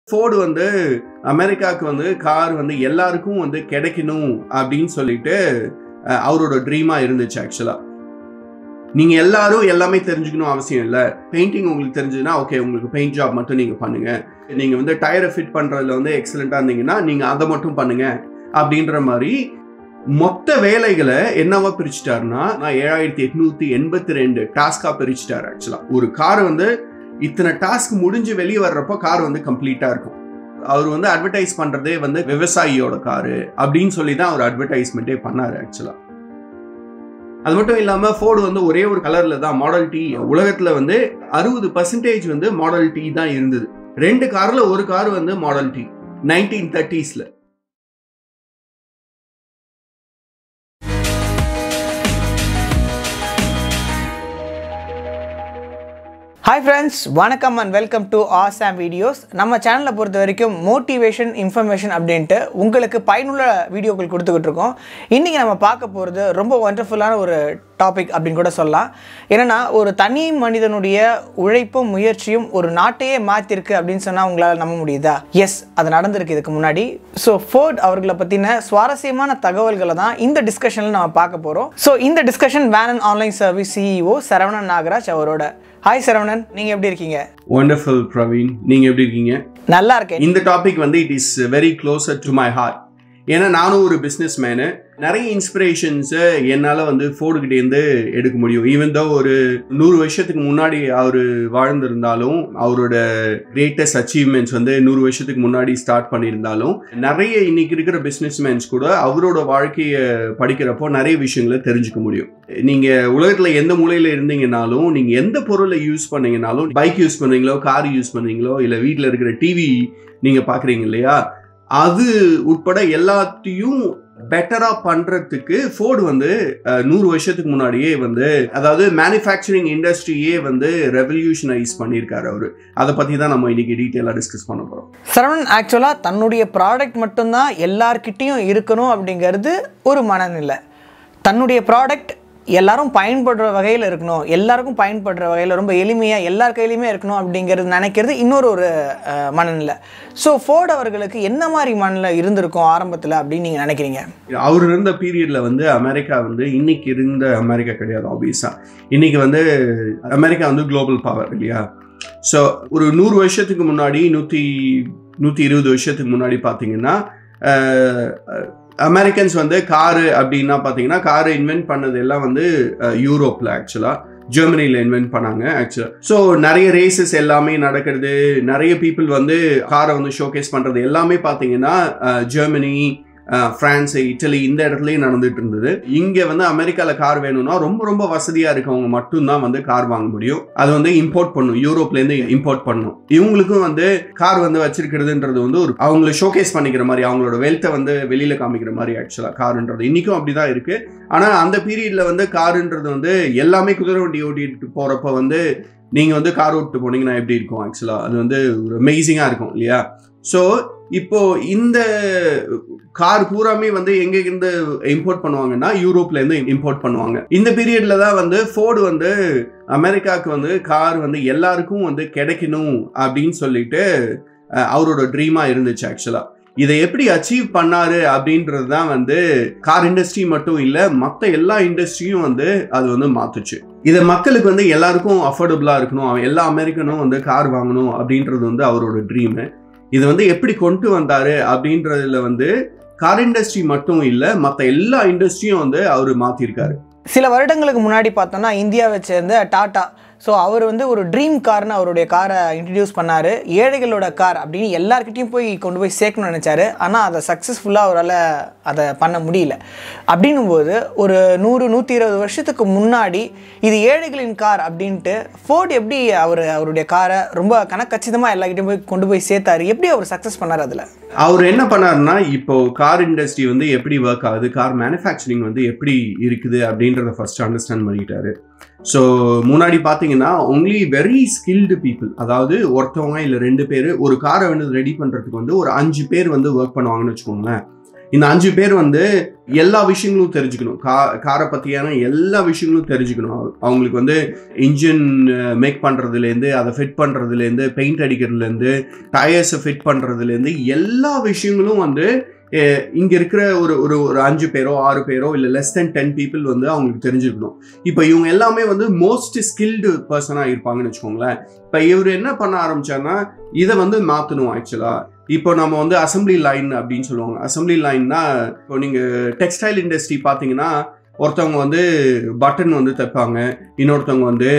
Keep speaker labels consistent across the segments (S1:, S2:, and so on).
S1: Ford வந்து அமெரிக்காவுக்கு வந்து கார் வந்து எல்லாருக்கும் வந்து கிடைக்கணும் அப்படின்னு சொல்லிட்டு அஹ், அவரோட ட்ரீமாக இருந்துச்சு ஆக்சுவலாக நீங்க எல்லாரும் எல்லாமே தெரிஞ்சுக்கணும் அவசியம் இல்லை பெயிண்டிங் உங்களுக்கு தெரிஞ்சதுன்னா ஓகே உங்களுக்கு பெயிண்ட் ஜாப் மட்டும் நீங்க பண்ணுங்க நீங்க வந்து டயரை ஃபிட் பண்றதுல வந்து எக்ஸலண்டா இருந்தீங்கன்னா நீங்க அதை மட்டும் பண்ணுங்க அப்படின்ற மாதிரி மொத்த வேலைகளை என்னவா பிரிச்சுட்டாருன்னா நான் ஏழாயிரத்தி எட்நூத்தி எண்பத்தி ரெண்டு டாஸ்கா பிரிச்சுட்டாரு ஆக்சுவலா ஒரு கார் வந்து இத்தனை டாஸ்க் முடிஞ்சு வெளியே வர்றப்போ கார் வந்து கம்ப்ளீட்டா இருக்கும் அவர் வந்து அட்வர்டைஸ் பண்றதே வந்து விவசாயியோட காரு அப்படின்னு சொல்லி தான் அவர் அட்வர்டைஸ்மெண்ட்டே பண்ணாரு ஆக்சுவலா அது மட்டும் இல்லாம ஃபோர்டு வந்து ஒரே ஒரு கலர்ல தான் மாடல் டி உலகத்துல வந்து அறுபது பர்சன்டேஜ் வந்து மாடல் டி தான் இருந்தது ரெண்டு கார்ல ஒரு கார் வந்து மாடல் டி நைன்டீன் தேர்ட்டிஸ்ல
S2: ஹாய் ஃப்ரெண்ட்ஸ் வணக்கம் அண்ட் வெல்கம் டு ஆசாம் வீடியோஸ் நம்ம சேனலை பொறுத்த வரைக்கும் மோட்டிவேஷன் இன்ஃபர்மேஷன் அப்படின்ட்டு உங்களுக்கு பயனுள்ள வீடியோக்கள் கொடுத்துக்கிட்டு இருக்கோம் இன்றைக்கி நம்ம பார்க்க போகிறது ரொம்ப ஒண்டர்ஃபுல்லான ஒரு டாபிக் அப்படின்னு கூட சொல்லலாம் என்னென்னா ஒரு தனி மனிதனுடைய உழைப்பும் முயற்சியும் ஒரு நாட்டையே மாற்றிருக்கு அப்படின்னு சொன்னால் உங்களால் நம்ப முடியுதா எஸ் அது நடந்திருக்கு இதுக்கு முன்னாடி ஸோ ஃபோர்ட் அவர்களை பற்றின சுவாரஸ்யமான தகவல்களை தான் இந்த டிஸ்கஷனில் நம்ம பார்க்க போகிறோம் ஸோ இந்த டிஸ்கஷன் வேன் online service CEO Saravanan Nagaraj அவரோட ஹாய் சரவணன் நீங்கள் எப்படி இருக்கீங்க
S1: ஒண்டர்ஃபுல் பிரவீன் நீங்க எப்படி இருக்கீங்க
S2: நல்லா இருக்கேன்
S1: இந்த டாபிக் வந்து it is very closer to my heart ஏன்னா நானும் ஒரு பிஸ்னஸ் மேனு நிறைய இன்ஸ்பிரேஷன்ஸை என்னால் வந்து ஃபோர்டுகிட்டேருந்து எடுக்க முடியும் ஈவன் தான் ஒரு நூறு வருஷத்துக்கு முன்னாடி அவர் வாழ்ந்திருந்தாலும் அவரோட கிரேட்டஸ்ட் அச்சீவ்மெண்ட்ஸ் வந்து நூறு வருஷத்துக்கு முன்னாடி ஸ்டார்ட் பண்ணியிருந்தாலும் நிறைய இன்னைக்கு இருக்கிற பிஸ்னஸ் மேன்ஸ் கூட அவரோட வாழ்க்கையை படிக்கிறப்போ நிறைய விஷயங்களை தெரிஞ்சுக்க முடியும் நீங்கள் உலகத்தில் எந்த மூலையில் இருந்தீங்கனாலும் நீங்கள் எந்த பொருளை யூஸ் பண்ணீங்கனாலும் பைக் யூஸ் பண்ணுறீங்களோ கார் யூஸ் பண்ணுறீங்களோ இல்லை வீட்டில் இருக்கிற டிவி நீங்கள் பார்க்குறீங்க இல்லையா அது உட்பட எல்லாத்தையும் பெட்டரா பண்றதுக்கு ஃபோர்டு வந்து அஹ், நூறு வருஷத்துக்கு முன்னாடியே வந்து அதாவது மேனுஃபேக்சரிங் இண்டஸ்ட்ரியே வந்து ரெவல்யூஷனைஸ் பண்ணியிருக்காரு அவரு அதை பத்தி தான் நம்ம இன்னைக்கு டீட்டெயிலாக டிஸ்கஸ் பண்ண போறோம்
S2: சரவணன் ஆக்சுவலாக தன்னுடைய ப்ராடக்ட் மட்டும்தான் எல்லார்கிட்டேயும் இருக்கணும் அப்படிங்கிறது ஒரு மனநிலை தன்னுடைய ப்ராடக்ட் எல்லாரும் பயன்படுற வகையில் இருக்கணும் எல்லாருக்கும் பயன்படுற வகையில் ரொம்ப எளிமையாக எல்லார் கையிலையுமே இருக்கணும் அப்படிங்கிறது நினைக்கிறது இன்னொரு ஒரு அஹ், மனநிலை ஸோ ஃபோர்ட் அவர்களுக்கு என்ன மாதிரி மனநிலை இருந்திருக்கும் ஆரம்பத்தில் அப்படின்னு நீங்கள் நினைக்கிறீங்க
S1: அவர் இருந்த பீரியட்ல வந்து அமெரிக்கா வந்து இன்னைக்கு இருந்த அமெரிக்கா கிடையாது ஆப்வியஸா இன்னைக்கு வந்து அமெரிக்கா வந்து குளோபல் பவர் இல்லையா ஸோ ஒரு நூறு வருஷத்துக்கு முன்னாடி நூற்றி நூற்றி இருபது வருஷத்துக்கு முன்னாடி பார்த்தீங்கன்னா அமெரிக்கன்ஸ் வந்து காரு அப்படின்னா பார்த்தீங்கன்னா காரு இன்வென்ட் பண்ணது எல்லாம் வந்து யூரோப்பில் ஆக்சுவலாக ஜெர்மனியில் இன்வென்ட் பண்ணாங்க ஆக்சுவலாக ஸோ நிறைய ரேசஸ் எல்லாமே நடக்கிறது நிறைய பீப்புள் வந்து காரை வந்து ஷோகேஸ் பண்ணுறது எல்லாமே பார்த்தீங்கன்னா அஹ், ஜெர்மனி அஹ், பிரான்ஸ் இட்டலி இந்த இடத்துலயும் நடந்துட்டு இருந்தது இங்க வந்து அமெரிக்கால கார் வேணும்னா ரொம்ப ரொம்ப வசதியா இருக்கவங்க மட்டும்தான் வந்து கார் வாங்க முடியும் அது வந்து இம்போர்ட் பண்ணும் யூரோப்ல இருந்து இம்போர்ட் பண்ணும் இவங்களுக்கும் வந்து கார் வந்து வச்சிருக்கிறதுன்றது வந்து ஒரு அவங்கள ஷோகேஸ் பண்ணிக்கிற மாதிரி அவங்களோட வெல்த்தை வந்து வெளியில காமிக்கிற மாதிரி ஆக்சுவலா காருன்றது இன்னைக்கும் அப்படிதான் இருக்கு ஆனா அந்த பீரியட்ல வந்து காருன்றது வந்து எல்லாமே குதிரை வண்டி ஓட்டிட்டு போறப்ப வந்து நீங்க வந்து கார் ஓட்டு போனீங்கன்னா எப்படி இருக்கும் ஆக்சுவலா அது வந்து ஒரு அமேசிங்கா இருக்கும் இல்லையா ஸோ இப்போ இந்த கார் பூராமே வந்து எங்க இருந்து இம்போர்ட் பண்ணுவாங்கன்னா யூரோப்ல இருந்து இம்போர்ட் பண்ணுவாங்க இந்த பீரியட்ல தான் வந்து ஃபோர்டு வந்து அமெரிக்காவுக்கு வந்து கார் வந்து எல்லாருக்கும் வந்து கிடைக்கணும் அப்படின்னு சொல்லிட்டு அஹ், அவரோட ட்ரீமா இருந்துச்சு ஆக்சுவலா இதை எப்படி அச்சீவ் பண்ணாரு அப்படின்றது தான் வந்து கார் இண்டஸ்ட்ரி மட்டும் இல்ல மற்ற எல்லா இண்டஸ்ட்ரியும் வந்து அது வந்து மாத்துச்சு இதை மக்களுக்கு வந்து எல்லாருக்கும் அஃபோர்டபுளா இருக்கணும் அவன் எல்லா அமெரிக்கனும் வந்து கார் வாங்கணும் அப்படின்றது வந்து அவரோட ட்ரீம் இது வந்து எப்படி கொண்டு வந்தாரு அப்படின்றதுல வந்து கார் இண்டஸ்ட்ரி மட்டும் இல்ல மற்ற எல்லா இண்டஸ்ட்ரியும் வந்து அவர் மாத்திருக்காரு
S2: சில வருடங்களுக்கு முன்னாடி பார்த்தோம்னா இந்தியாவை சேர்ந்த டாடா ஸோ அவர் வந்து ஒரு ட்ரீம் கார்னு அவருடைய காரை இன்ட்ரடியூஸ் பண்ணார் ஏழைகளோட கார் அப்படின்னு எல்லார்கிட்டையும் போய் கொண்டு போய் சேர்க்கணும்னு நினச்சாரு ஆனால் அதை சக்ஸஸ்ஃபுல்லாக அவரால் அதை பண்ண முடியல அப்படின்னும்போது ஒரு நூறு நூற்றி இருபது வருஷத்துக்கு முன்னாடி இது ஏழைகளின் கார் அப்படின்ட்டு ஃபோர்ட் எப்படி அவர் அவருடைய காரை ரொம்ப கணக்கச்சிதமாக எல்லார்கிட்டையும் போய் கொண்டு போய் சேர்த்தாரு எப்படி அவர் சக்ஸஸ் பண்ணார் அதில்
S1: அவர் என்ன பண்ணாருன்னா இப்போ கார் இண்டஸ்ட்ரி வந்து எப்படி ஒர்க் ஆகுது கார் மேனுஃபேக்சரிங் வந்து எப்படி இருக்குது அப்படின்றத ஃபர்ஸ்ட் அண்டர்ஸ்டாண்ட் பண்ணிட்டாரு ஸோ முன்னாடி பார்த்தீங்கன்னா ஒன்லி வெரி ஸ்கில்டு பீப்புள் அதாவது ஒருத்தவங்க இல்லை ரெண்டு பேர் ஒரு காரை வந்து ரெடி பண்ணுறதுக்கு வந்து ஒரு அஞ்சு பேர் வந்து ஒர்க் பண்ணுவாங்கன்னு வச்சுக்கோங்களேன் இந்த அஞ்சு பேர் வந்து எல்லா விஷயங்களும் தெரிஞ்சுக்கணும் கா காரை பற்றியான எல்லா விஷயங்களும் தெரிஞ்சுக்கணும் அவ- அவங்களுக்கு வந்து இன்ஜின் மேக் பண்ணுறதுலேருந்து அதை ஃபிட் பண்ணுறதுலேருந்து பெயிண்ட் அடிக்கிறதுலேருந்து டயர்ஸை ஃபிட் பண்ணுறதுலேருந்து எல்லா விஷயங்களும் வந்து அஹ், இங்க இருக்கிற ஒரு ஒரு ஒரு அஞ்சு பேரோ ஆறு பேரோ இல்லை லெஸ் தென் டென் பீப்புள் வந்து அவங்களுக்கு தெரிஞ்சுக்கணும் இப்போ இவங்க எல்லாமே வந்து மோஸ்ட் ஸ்கில்டு பர்சனாக இருப்பாங்கன்னு வச்சுக்கோங்களேன் இப்போ இவர் என்ன பண்ண ஆரம்பிச்சாருன்னா இதை வந்து மாற்றணும் ஆக்சுவலாக இப்போ நம்ம வந்து அசம்பிளி லைன் அப்படின்னு சொல்லுவாங்க அசம்பிளி லைன்னா இப்போ நீங்கள் டெக்ஸ்டைல் இண்டஸ்ட்ரி பார்த்தீங்கன்னா ஒருத்தவங்க வந்து பட்டன் வந்து தைப்பாங்க இன்னொருத்தவங்க வந்து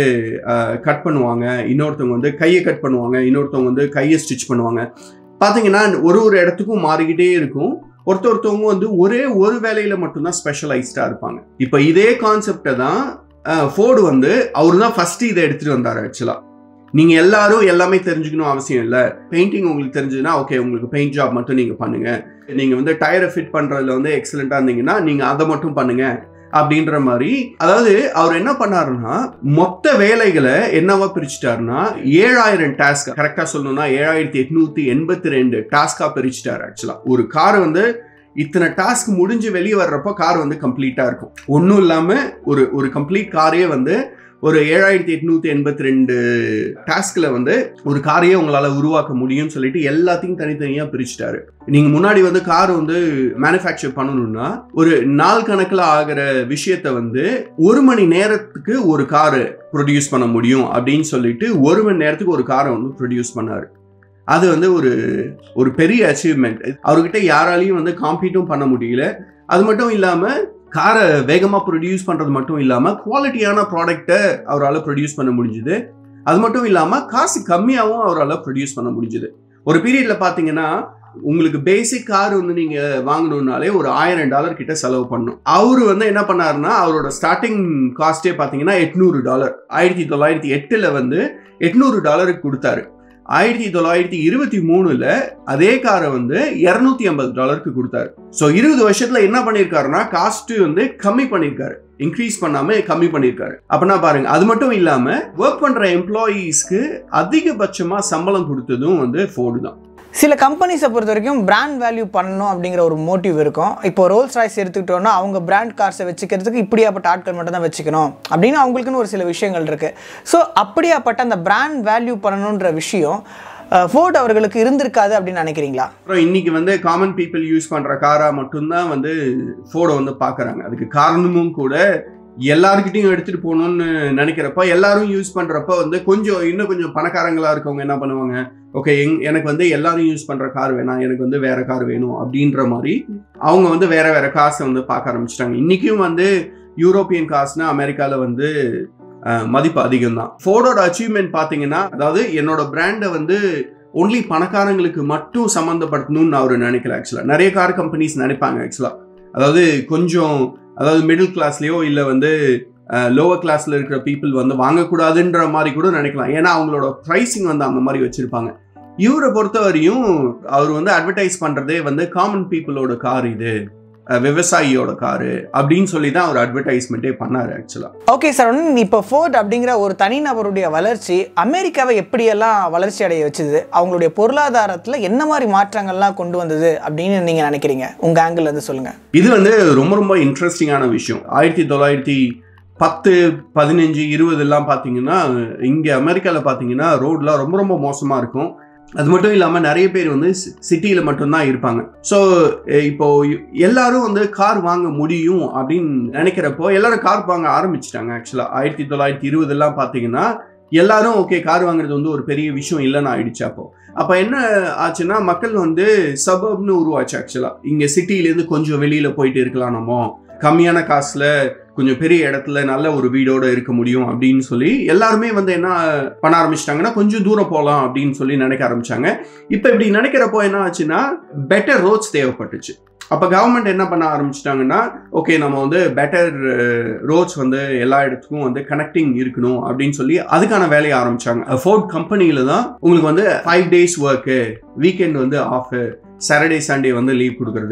S1: கட் பண்ணுவாங்க இன்னொருத்தவங்க வந்து கையை கட் பண்ணுவாங்க இன்னொருத்தவங்க வந்து கையை ஸ்டிச் பண்ணுவாங்க பார்த்தீங்கன்னா ஒரு ஒரு இடத்துக்கும் மாறிக்கிட்டே இருக்கும் ஒருத்த ஒருத்தவங்க வந்து ஒரே ஒரு வேலையில மட்டும்தான் ஸ்பெஷலைஸ்டா இருப்பாங்க இப்போ இதே கான்செப்டை தான் ஃபோர்டு வந்து அவர் தான் ஃபர்ஸ்ட் இதை எடுத்துட்டு வந்தார் ஆக்சுவலா நீங்க எல்லாரும் எல்லாமே தெரிஞ்சுக்கணும் அவசியம் இல்லை பெயிண்டிங் உங்களுக்கு தெரிஞ்சதுன்னா ஓகே உங்களுக்கு பெயிண்ட் ஜாப் மட்டும் நீங்க பண்ணுங்க நீங்க வந்து டயரை ஃபிட் பண்றதுல வந்து எக்ஸலண்டா இருந்தீங்கன்னா நீங்க அதை மட்டும் பண்ணுங்க அப்படின்ற மாதிரி அதாவது அவர் என்ன பண்ணாருன்னா மொத்த வேலைகளை என்னவா பிரிச்சுட்டாருன்னா ஏழாயிரம் டாஸ்க் கரெக்டா சொல்லணும்னா ஏழாயிரத்தி எட்நூத்தி எண்பத்தி ரெண்டு டாஸ்கா பிரிச்சுட்டாரு ஆக்சுவலா ஒரு கார் வந்து இத்தனை டாஸ்க் முடிஞ்சு வெளியே வர்றப்போ கார் வந்து கம்ப்ளீட்டா இருக்கும் ஒன்றும் இல்லாம ஒரு ஒரு கம்ப்ளீட் காரே வந்து ஒரு ஏழாயிரத்தி எட்நூத்தி எண்பத்தி ரெண்டு டாஸ்க்ல வந்து ஒரு காரையே உங்களால உருவாக்க முடியும்னு சொல்லிட்டு எல்லாத்தையும் தனித்தனியா பிரிச்சுட்டாரு நீங்க முன்னாடி வந்து கார் வந்து மேனுஃபேக்சர் பண்ணணும்னா ஒரு நாள் கணக்கில் ஆகிற விஷயத்த வந்து ஒரு மணி நேரத்துக்கு ஒரு காரு ப்ரொடியூஸ் பண்ண முடியும் அப்படின்னு சொல்லிட்டு ஒரு மணி நேரத்துக்கு ஒரு காரை வந்து ப்ரொடியூஸ் பண்ணாரு அது வந்து ஒரு ஒரு பெரிய அச்சீவ்மெண்ட் அவர்கிட்ட யாராலையும் வந்து காம்பீட்டும் பண்ண முடியல அது மட்டும் இல்லாம காரை வேகமாக ப்ரொடியூஸ் பண்ணுறது மட்டும் இல்லாமல் குவாலிட்டியான ப்ராடக்டை அவரால் ப்ரொடியூஸ் பண்ண முடிஞ்சுது அது மட்டும் இல்லாமல் காசு கம்மியாகவும் அவரால் ப்ரொடியூஸ் பண்ண முடிஞ்சுது ஒரு பீரியடில் பார்த்தீங்கன்னா உங்களுக்கு பேசிக் கார் வந்து நீங்கள் வாங்கணும்னாலே ஒரு ஆயிரம் டாலர் கிட்ட செலவு பண்ணணும் அவர் வந்து என்ன பண்ணாருன்னா அவரோட ஸ்டார்டிங் காஸ்டே பார்த்தீங்கன்னா எட்நூறு டாலர் ஆயிரத்தி தொள்ளாயிரத்தி எட்டில் வந்து எட்நூறு டாலருக்கு கொடுத்தாரு ஆயிரத்தி தொள்ளாயிரத்தி இருபத்தி மூணுல அதே காரை வந்து இருநூத்தி ஐம்பது டாலருக்கு கொடுத்தாரு ஸோ இருபது வருஷத்துல என்ன பண்ணியிருக்காருன்னா காஸ்ட் வந்து கம்மி பண்ணியிருக்காரு இன்க்ரீஸ் பண்ணாம கம்மி பண்ணியிருக்காரு அப்படின்னா பாருங்க அது மட்டும் இல்லாம ஒர்க் பண்ற எம்ப்ளாயீஸ்க்கு அதிகபட்சமா சம்பளம் கொடுத்ததும் வந்து ஃபோர்டு தான்
S2: சில கம்பெனிஸை பொறுத்த வரைக்கும் பிராண்ட் வேல்யூ பண்ணணும் அப்படிங்கிற ஒரு மோட்டிவ் இருக்கும் இப்போ ரோல்ஸ் ராய்ஸ் எடுத்துக்கிட்டோம்னா அவங்க பிராண்ட் கார்ஸை வச்சுக்கிறதுக்கு இப்படியாப்பட்ட ஆட்கள் மட்டும் தான் வச்சுக்கணும் அப்படின்னு அவங்களுக்குன்னு ஒரு சில விஷயங்கள் இருக்குது ஸோ அப்படியாப்பட்ட அந்த பிராண்ட் வேல்யூ பண்ணணுன்ற விஷயம் ஃபோர்ட் அவர்களுக்கு இருந்திருக்காது அப்படின்னு நினைக்கிறீங்களா
S1: அப்புறம் இன்னைக்கு வந்து காமன் பீப்புள் யூஸ் பண்ற காரா மட்டும்தான் வந்து ஃபோர்டை வந்து பாக்குறாங்க அதுக்கு காரணமும் கூட எல்லாருக்கிட்டையும் எடுத்துட்டு போகணும்னு நினைக்கிறப்ப எல்லாரும் யூஸ் பண்றப்ப வந்து கொஞ்சம் இன்னும் கொஞ்சம் பணக்காரங்களா இருக்கவங்க என்ன பண்ணுவாங்க ஓகே எங் எனக்கு வந்து எல்லாரும் யூஸ் பண்ற கார் வேணாம் எனக்கு வந்து வேற கார் வேணும் அப்படின்ற மாதிரி அவங்க வந்து வேற வேற காசை வந்து பார்க்க ஆரம்பிச்சிட்டாங்க இன்னைக்கும் வந்து யூரோப்பியன் காசுனா அமெரிக்கால வந்து அஹ், மதிப்பு அதிகம் தான் ஃபோர்டோட அச்சீவ்மெண்ட் பார்த்தீங்கன்னா அதாவது என்னோட பிராண்டை வந்து ஒன்லி பணக்காரங்களுக்கு மட்டும் சம்மந்தப்படுத்தணும்னு அவர் நினைக்கல ஆக்சுவலாக நிறைய கார் கம்பெனிஸ் நினைப்பாங்க ஆக்சுவலாக அதாவது கொஞ்சம் அதாவது மிடில் கிளாஸ்லயோ இல்லை வந்து லோவர் கிளாஸ்ல இருக்கிற பீப்புள் வந்து வாங்கக்கூடாதுன்ற மாதிரி கூட நினைக்கலாம் ஏன்னா அவங்களோட ப்ரைஸிங் வந்து அந்த மாதிரி வச்சிருப்பாங்க இவரை பொறுத்தவரையும் அவர் வந்து அட்வர்டைஸ் பண்றதே வந்து காமன் பீப்புளோட கார் இது அஹ், விவசாயியோட காரு அப்படின்னு சொல்லி தான் அவர் அட்வர்டைஸ்மெண்ட்டே பண்ணாரு ஆக்சுவலா
S2: ஓகே சார் இப்போ ஃபோர்ட் அப்படிங்கிற ஒரு தனிநபருடைய வளர்ச்சி அமெரிக்காவை எப்படியெல்லாம் வளர்ச்சி அடைய வச்சுது அவங்களுடைய பொருளாதாரத்தில் என்ன மாதிரி மாற்றங்கள்லாம் கொண்டு வந்தது அப்படின்னு நீங்கள் நினைக்கிறீங்க உங்கள் ஆங்கிள் இருந்து சொல்லுங்கள்
S1: இது வந்து ரொம்ப ரொம்ப இன்ட்ரெஸ்டிங்கான விஷயம் ஆயிரத்தி தொள்ளாயிரத்தி பத்து பதினஞ்சு இருபது எல்லாம் பார்த்தீங்கன்னா இங்கே அமெரிக்காவில் பார்த்தீங்கன்னா ரோட்லாம் ரொம்ப ரொம்ப மோசமாக இருக்கும் அது மட்டும் இல்லாமல் நிறைய பேர் வந்து சிட்டியில் மட்டும்தான் இருப்பாங்க ஸோ இப்போ எல்லாரும் வந்து கார் வாங்க முடியும் அப்படின்னு நினைக்கிறப்போ எல்லாரும் கார் வாங்க ஆரம்பிச்சிட்டாங்க ஆக்சுவலாக ஆயிரத்தி தொள்ளாயிரத்தி இருபதெல்லாம் பார்த்தீங்கன்னா எல்லாரும் ஓகே கார் வாங்குறது வந்து ஒரு பெரிய விஷயம் இல்லைன்னு ஆயிடுச்சு அப்போ அப்போ என்ன ஆச்சுன்னா மக்கள் வந்து சபப்னு உருவாச்சு ஆக்சுவலாக இங்கே சிட்டிலேருந்து கொஞ்சம் வெளியில் போயிட்டு இருக்கலாம் நம்ம கம்மியான காசில் கொஞ்சம் பெரிய இடத்துல நல்ல ஒரு வீடோட இருக்க முடியும் அப்படின்னு சொல்லி எல்லாருமே வந்து என்ன பண்ண ஆரம்பிச்சிட்டாங்கன்னா கொஞ்சம் தூரம் போகலாம் அப்படின்னு சொல்லி நினைக்க ஆரம்பிச்சாங்க இப்போ இப்படி நினைக்கிறப்போ என்ன ஆச்சுன்னா பெட்டர் ரோட்ஸ் தேவைப்பட்டுச்சு அப்போ கவர்மெண்ட் என்ன பண்ண ஆரம்பிச்சிட்டாங்கன்னா ஓகே நம்ம வந்து பெட்டர் ரோட்ஸ் வந்து எல்லா இடத்துக்கும் வந்து கனெக்டிங் இருக்கணும் அப்படின்னு சொல்லி அதுக்கான வேலையை ஆரம்பிச்சாங்க ஃபோர்ட் கம்பெனியில தான் உங்களுக்கு வந்து ஃபைவ் டேஸ் ஒர்க்கு வீக்கெண்ட் வந்து ஆஃப் சாட்டர்டே சண்டே வந்து லீவ் கொடுக்கறது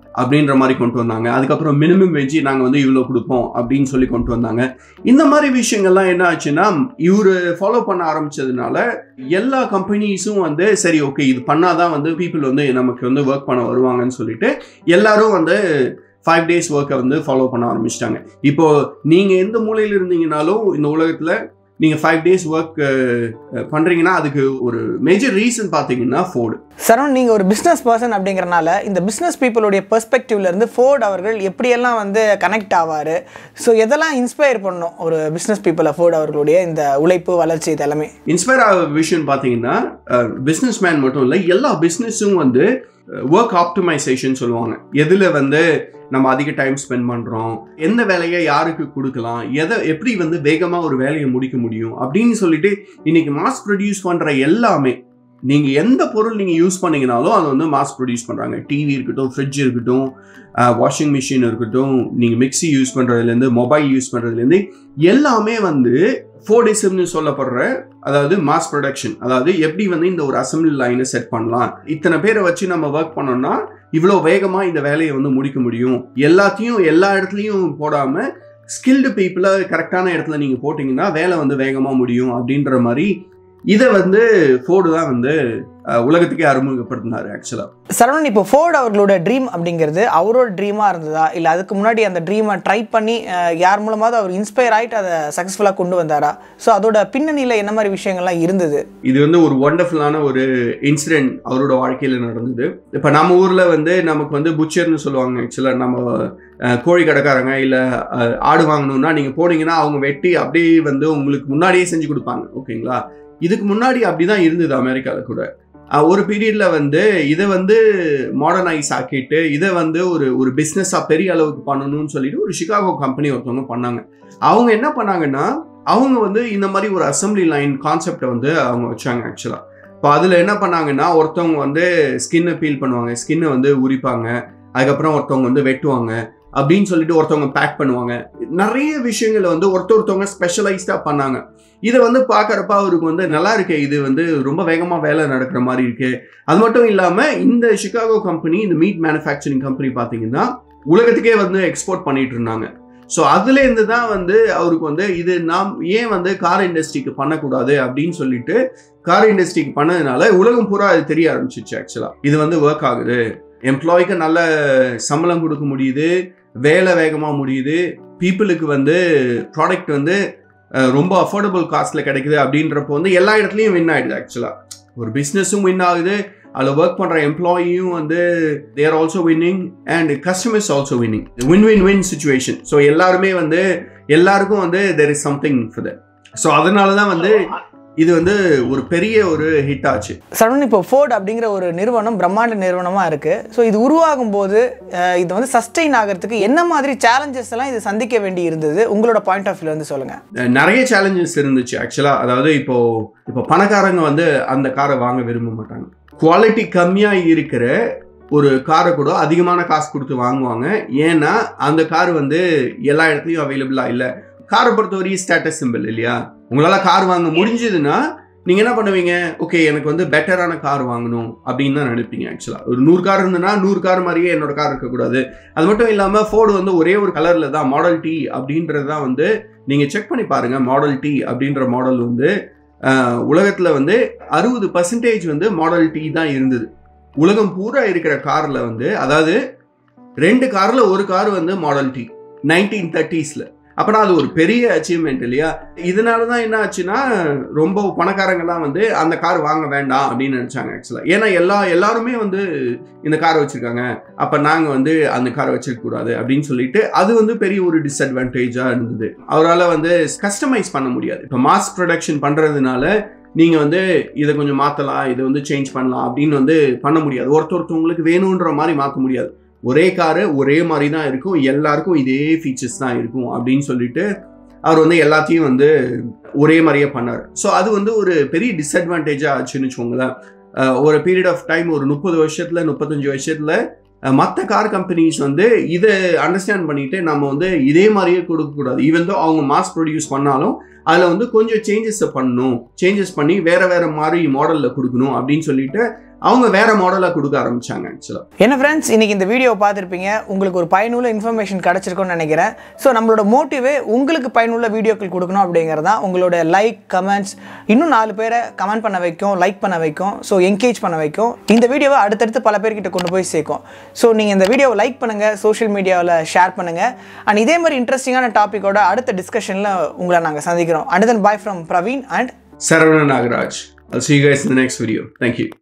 S1: அப்படின்ற மாதிரி கொண்டு வந்தாங்க அதுக்கப்புறம் மினிமம் வெஜ் நாங்கள் வந்து இவ்வளோ கொடுப்போம் அப்படின்னு சொல்லி கொண்டு வந்தாங்க இந்த மாதிரி விஷயங்கள்லாம் என்ன ஆச்சுன்னா இவர் ஃபாலோ பண்ண ஆரம்பிச்சதுனால எல்லா கம்பெனிஸும் வந்து சரி ஓகே இது பண்ணாதான் வந்து பீப்புள் வந்து நமக்கு வந்து ஒர்க் பண்ண வருவாங்கன்னு சொல்லிட்டு எல்லாரும் வந்து ஃபைவ் டேஸ் ஒர்க்கை வந்து ஃபாலோ பண்ண ஆரம்பிச்சிட்டாங்க இப்போ நீங்கள் எந்த மூலையில் இருந்தீங்கனாலும் இந்த உலகத்தில் நீங்கள் ஃபைவ் டேஸ் ஒர்க் பண்ணுறீங்கன்னா அதுக்கு ஒரு மேஜர் ரீசன் பார்த்தீங்கன்னா ஃபோர்டு
S2: சரவண் நீங்கள் ஒரு பிஸ்னஸ் பர்சன் அப்படிங்கிறனால இந்த பிஸ்னஸ் பீப்புளுடைய பெர்ஸ்பெக்டிவ்ல இருந்து ஃபோர்ட் அவர்கள் எப்படியெல்லாம் வந்து கனெக்ட் ஆவார் ஸோ எதெல்லாம் இன்ஸ்பயர் பண்ணும் ஒரு பிஸ்னஸ் பீப்புளை ஃபோர்ட் அவர்களுடைய இந்த உழைப்பு வளர்ச்சி இது எல்லாமே
S1: இன்ஸ்பயர் ஆகிற விஷயம் பார்த்தீங்கன்னா பிஸ்னஸ் மேன் மட்டும் இல்லை எல்லா பிஸ்னஸும் வந்து ஒர்க் ஆப்டிமைசேஷன் சொல்லுவாங்க எதில் வந்து நம்ம அதிக டைம் ஸ்பெண்ட் பண்ணுறோம் எந்த வேலையை யாருக்கு கொடுக்கலாம் எதை எப்படி வந்து வேகமாக ஒரு வேலையை முடிக்க முடியும் அப்படின்னு சொல்லிட்டு இன்னைக்கு மாஸ் ப்ரொடியூஸ் பண்ணுற எல்லாமே நீங்கள் எந்த பொருள் நீங்கள் யூஸ் பண்ணீங்கனாலும் அதை வந்து மாஸ் ப்ரொடியூஸ் பண்ணுறாங்க டிவி இருக்கட்டும் ஃப்ரிட்ஜ் இருக்கட்டும் வாஷிங் மிஷின் இருக்கட்டும் நீங்கள் மிக்ஸி யூஸ் பண்ணுறதுலேருந்து மொபைல் யூஸ் பண்ணுறதுலேருந்து எல்லாமே வந்து ஃபோர்டிசம்னு சொல்லப்படுற அதாவது மாஸ் ப்ரொடக்ஷன் அதாவது எப்படி வந்து இந்த ஒரு அசம்பிளி லைனை செட் பண்ணலாம் இத்தனை பேரை வச்சு நம்ம ஒர்க் பண்ணோம்னா இவ்வளோ வேகமாக இந்த வேலையை வந்து முடிக்க முடியும் எல்லாத்தையும் எல்லா இடத்துலையும் போடாமல் ஸ்கில்டு பீப்புளை கரெக்டான இடத்துல நீங்கள் போட்டிங்கன்னா வேலை வந்து வேகமாக முடியும் அப்படின்ற மாதிரி இதை வந்து ஃபோர்டு தான் வந்து அஹ், உலகத்துக்கே அறிமுகப்படுத்தினார் ஆக்சுவலாக
S2: சரவணன் இப்போ ஃபோர்ட் அவர்களோட ட்ரீம் அப்படிங்கிறது அவரோட ட்ரீமாக இருந்ததா இல்லை அதுக்கு முன்னாடி அந்த ட்ரீமை ட்ரை பண்ணி அஹ், யார் மூலமாவது அவர் இன்ஸ்பயர் ஆகிட்டு அதை சக்ஸஸ்ஃபுல்லாக கொண்டு வந்தாரா ஸோ அதோட பின்னணியில் என்ன மாதிரி விஷயங்கள்லாம் இருந்தது
S1: இது வந்து ஒரு ஒண்டர்ஃபுல்லான ஒரு இன்சிடென்ட் அவரோட வாழ்க்கையில் நடந்தது இப்போ நம்ம ஊரில் வந்து நமக்கு வந்து புச்சர்னு சொல்லுவாங்க ஆக்சுவலாக நம்ம அஹ், கோழி கடைக்காரங்க இல்லை ஆடு வாங்கணும்னா நீங்கள் போனீங்கன்னா அவங்க வெட்டி அப்படியே வந்து உங்களுக்கு முன்னாடியே செஞ்சு கொடுப்பாங்க ஓகேங்களா இதுக்கு முன்னாடி அப்படி தான் இருந்தது அமெரிக்காவில் கூட அஹ், ஒரு பீரியடில் வந்து இதை வந்து மாடர்னைஸ் ஆக்கிட்டு இதை வந்து ஒரு ஒரு பிஸ்னஸாக பெரிய அளவுக்கு பண்ணணும்னு சொல்லிட்டு ஒரு சிகாகோ கம்பெனி ஒருத்தவங்க பண்ணாங்க அவங்க என்ன பண்ணாங்கன்னா அவங்க வந்து இந்த மாதிரி ஒரு அசம்பிளி லைன் கான்செப்டை வந்து அவங்க வச்சாங்க ஆக்சுவலாக இப்போ அதில் என்ன பண்ணாங்கன்னா ஒருத்தவங்க வந்து ஸ்கின்னை பீல் பண்ணுவாங்க ஸ்கின்னை வந்து உரிப்பாங்க அதுக்கப்புறம் ஒருத்தவங்க வந்து வெட்டுவாங்க அப்படின்னு சொல்லிட்டு ஒருத்தவங்க பேக் பண்ணுவாங்க நிறைய விஷயங்களை வந்து ஒருத்த ஒருத்தவங்க ஸ்பெஷலைஸ்டாக பண்ணாங்க இதை வந்து பார்க்குறப்ப அவருக்கு வந்து நல்லா இருக்கே இது வந்து ரொம்ப வேகமாக வேலை நடக்கிற மாதிரி இருக்கு அது மட்டும் இல்லாமல் இந்த சிகாகோ கம்பெனி இந்த மீட் மேனுஃபேக்சரிங் கம்பெனி பார்த்தீங்கன்னா உலகத்துக்கே வந்து எக்ஸ்போர்ட் பண்ணிட்டு இருந்தாங்க ஸோ அதுலேருந்து தான் வந்து அவருக்கு வந்து இது நாம் ஏன் வந்து கார் இண்டஸ்ட்ரிக்கு பண்ணக்கூடாது அப்படின்னு சொல்லிட்டு கார் இண்டஸ்ட்ரிக்கு பண்ணதுனால உலகம் பூரா அது தெரிய ஆரம்பிச்சிச்சு ஆக்சுவலாக இது வந்து ஒர்க் ஆகுது எம்ப்ளாய்க்கு நல்ல சம்பளம் கொடுக்க முடியுது வேலை வேகமாக முடியுது பீப்புளுக்கு வந்து ப்ராடக்ட் வந்து அஹ், ரொம்ப அஃபோர்டபுள் காஸ்ட்டில் கிடைக்குது அப்படின்றப்போ வந்து எல்லா இடத்துலையும் வின் ஆகிடுது ஆக்சுவலாக ஒரு பிஸ்னஸும் வின் ஆகுது அதில் ஒர்க் பண்ணுற எம்ப்ளாயியும் வந்து there also winning and customers also winning win win win situation so எல்லாருமே வந்து எல்லாருக்கும் வந்து there is something for that so அதனால தான் வந்து இது வந்து ஒரு பெரிய ஒரு ஹிட் ஆச்சு
S2: சரவணன் இப்போ ஃபோர்ட் அப்படிங்கிற ஒரு நிறுவனம் பிரம்மாண்ட நிறுவனமாக இருக்குது ஸோ இது உருவாகும் போது அஹ், இது வந்து சஸ்டெயின் ஆகிறதுக்கு என்ன மாதிரி சேலஞ்சஸ் எல்லாம் இது சந்திக்க வேண்டி இருந்தது உங்களோட பாயிண்ட் ஆஃப் வியூ வந்து சொல்லுங்கள்
S1: அஹ் நிறைய சேலஞ்சஸ் இருந்துச்சு ஆக்சுவலாக அதாவது இப்போ இப்போ பணக்காரங்க வந்து அந்த காரை வாங்க விரும்ப மாட்டாங்க குவாலிட்டி கம்மியாக இருக்கிற ஒரு காரை கூட அதிகமான காசு கொடுத்து வாங்குவாங்க ஏன்னா அந்த கார் வந்து எல்லா இடத்துலையும் அவைலபிளாக இல்லை காரை பொறுத்தவரையும் ஸ்டேட்டஸ் சிம்பிள் இல்லையா உங்களால் கார் வாங்க முடிஞ்சதுன்னா நீங்கள் என்ன பண்ணுவீங்க ஓகே எனக்கு வந்து பெட்டரான கார் வாங்கணும் அப்படின்னு தான் நினைப்பீங்க ஆக்சுவலாக ஒரு நூறு கார் இருந்ததுன்னா நூறு கார் மாதிரியே என்னோட கார் இருக்கக்கூடாது அது மட்டும் இல்லாமல் ஃபோர்டு வந்து ஒரே ஒரு கலரில் தான் மாடல் டி அப்படின்றது தான் வந்து நீங்கள் செக் பண்ணி பாருங்கள் மாடல் டி அப்படின்ற மாடல் வந்து உலகத்தில் வந்து அறுபது பர்சன்டேஜ் வந்து மாடல் டி தான் இருந்தது உலகம் பூரா இருக்கிற காரில் வந்து அதாவது ரெண்டு காரில் ஒரு கார் வந்து மாடல் டி நைன்டீன் தேர்ட்டிஸில் அப்போனா அது ஒரு பெரிய அச்சீவ்மெண்ட் இல்லையா இதனால தான் என்ன ஆச்சுன்னா ரொம்ப பணக்காரங்கெல்லாம் வந்து அந்த கார் வாங்க வேண்டாம் அப்படின்னு நினச்சாங்க ஆக்சுவலாக ஏன்னா எல்லா எல்லாருமே வந்து இந்த காரை வச்சுருக்காங்க அப்போ நாங்கள் வந்து அந்த காரை வச்சிருக்க கூடாது அப்படின்னு சொல்லிட்டு அது வந்து பெரிய ஒரு டிஸ்அட்வான்டேஜாக இருந்தது அவரால் வந்து கஸ்டமைஸ் பண்ண முடியாது இப்போ மாஸ் ப்ரொடக்ஷன் பண்ணுறதுனால நீங்கள் வந்து இதை கொஞ்சம் மாற்றலாம் இதை வந்து சேஞ்ச் பண்ணலாம் அப்படின்னு வந்து பண்ண முடியாது ஒருத்தர் ஒருத்தவங்களுக்கு வேணுன்ற மாதிரி மாற்ற முடியாது ஒரே காரு ஒரே மாதிரி தான் இருக்கும் எல்லாருக்கும் இதே ஃபீச்சர்ஸ் தான் இருக்கும் அப்படின்னு சொல்லிட்டு அவர் வந்து எல்லாத்தையும் வந்து ஒரே மாதிரியே பண்ணார் ஸோ அது வந்து ஒரு பெரிய டிஸ்அட்வான்டேஜாக ஆச்சுன்னு வச்சுக்கோங்களேன் அஹ் ஒரு பீரியட் ஆஃப் டைம் ஒரு முப்பது வருஷத்தில் முப்பத்தஞ்சு வருஷத்தில் மற்ற கார் கம்பெனிஸ் வந்து இதை அண்டர்ஸ்டாண்ட் பண்ணிட்டு நம்ம வந்து இதே மாதிரியே கொடுக்கக்கூடாது ஈவன் தோ அவங்க மாஸ் ப்ரொடியூஸ் பண்ணாலும் அதில் வந்து கொஞ்சம் சேஞ்சஸை பண்ணணும் சேஞ்சஸ் பண்ணி வேற வேற மாதிரி மாடலில் கொடுக்கணும் அப்படின்னு சொல்லிட்டு அவங்க வேற மாடலாக கொடுக்க ஆரம்பிச்சாங்க ஆக்சுவலாக
S2: என்ன ஃப்ரெண்ட்ஸ் இன்னைக்கு இந்த வீடியோ பார்த்துருப்பீங்க உங்களுக்கு ஒரு பயனுள்ள இன்ஃபர்மேஷன் கிடச்சிருக்கும்னு நினைக்கிறேன் ஸோ நம்மளோட மோட்டிவே உங்களுக்கு பயனுள்ள வீடியோக்கள் கொடுக்கணும் அப்படிங்கிறது தான் உங்களோட லைக் கமெண்ட்ஸ் இன்னும் நாலு பேரை கமெண்ட் பண்ண வைக்கும் லைக் பண்ண வைக்கும் ஸோ என்கேஜ் பண்ண வைக்கும் இந்த வீடியோவை அடுத்தடுத்து பல பேர்கிட்ட கொண்டு போய் சேர்க்கும் ஸோ நீங்கள் இந்த வீடியோவை லைக் பண்ணுங்கள் சோஷியல் மீடியாவில் ஷேர் பண்ணுங்கள் அண்ட் இதே மாதிரி இன்ட்ரெஸ்டிங்கான டாப்பிக்கோட அடுத்த டிஸ்கஷனில் உங்களை நாங்கள் சந்திக்கிறோம் and then bye from Praveen and
S1: Saravana Nagaraj. I'll see you guys in the next video. Thank you.